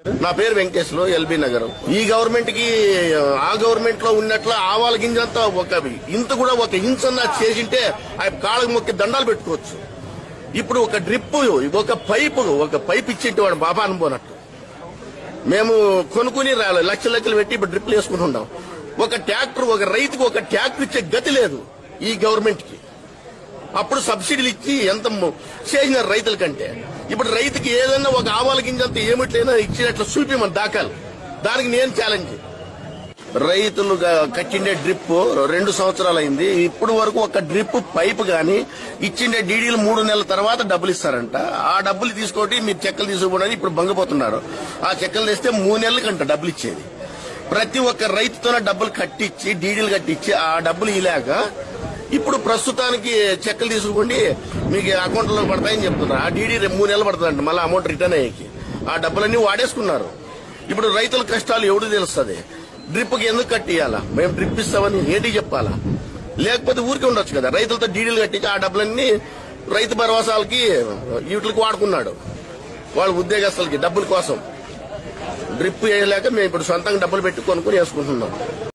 నా పేరు వెంకటేశ్వరు ఎల్బీ నగర్ ఈ గవర్నమెంట్ కి ఆ గవర్నమెంట్ లో ఉన్నట్లు ఆవాల గింజంతా ఒక ఇంత కూడా ఒక హింసన్న చేసింటే ఆ కాళ్ళకు మొక్కి దండాలు పెట్టుకోవచ్చు ఇప్పుడు ఒక డ్రిప్ ఒక పైపు ఒక పైప్ ఇచ్చింటి వాడు బాబా అనుకోనట్టు మేము కొనుక్కుని రా- లక్షల లక్షలు పెట్టి ఇప్పుడు డ్రిప్లు వేసుకుంటున్నాం ఒక ట్రాక్టర్ ఒక రైతుకు ఒక ట్రాక్టర్ ఇచ్చే గతి లేదు ఈ గవర్నమెంట్ కి అప్పుడు సబ్సిడీలు ఇచ్చి ఎంత ము- చేసినారు రైతుల కంటే ఇప్పుడు రైతుకి ఏదైనా ఒక ఆవాల గింజంత ఏమిట్లైనా ఇచ్చినట్లు చూపిమని దాఖలు దానికి నేను ఛాలెంజ్ రైతులు గా- కట్టిండే డ్రిప్ రెండు సంవత్సరాలు అయింది ఇప్పుడు వరకు ఒక డ్రిప్ పైప్ గాని ఇచ్చిండే డీడీలు మూడు నెలల తర్వాత డబ్బులు ఇస్తారంట ఆ డబ్బులు తీసుకొని మీరు చెక్కలు తీసుకోవడానికి ఇప్పుడు బంగపోతున్నారు ఆ చెక్కలు తెస్తే మూడు నెలలకంట డబ్బులు ఇచ్చేది ప్రతి ఒక్క రైతుతోనే డబ్బులు కట్టించి డీడీలు కట్టించి ఆ డబ్బులు ఇలాక ఇప్పుడు ప్రస్తుతానికి చెక్కలు తీసుకోండి మీకు అకౌంట్ లో పడతాయని చెప్తున్నారు ఆ డీడీ రేపు మూడు నెలలు పడుతుందంట మళ్ళీ అమౌంట్ రిటర్న్ అయ్యేకి ఆ డబ్బులన్నీ వాడేసుకున్నారు ఇప్పుడు రైతుల కష్టాలు ఎవడు తెలుస్తుంది డ్రిప్కి ఎందుకు కట్టియాలా మేము డ్రిప్ ఇస్తామని ఏంటి చెప్పాలా లేకపోతే ఊరికే ఉండొచ్చు కదా రైతులతో డీడీలు కట్టించి ఆ డబ్బులన్నీ రైతు భరోసాలకి వీటికి వాడుకున్నాడు వాళ్ళ ఉద్యోగస్తులకి డబ్బుల కోసం డ్రిప్ వేయలేక మేము ఇప్పుడు సొంతంగా డబ్బులు పెట్టి కొనుక్కొని వేసుకుంటున్నాం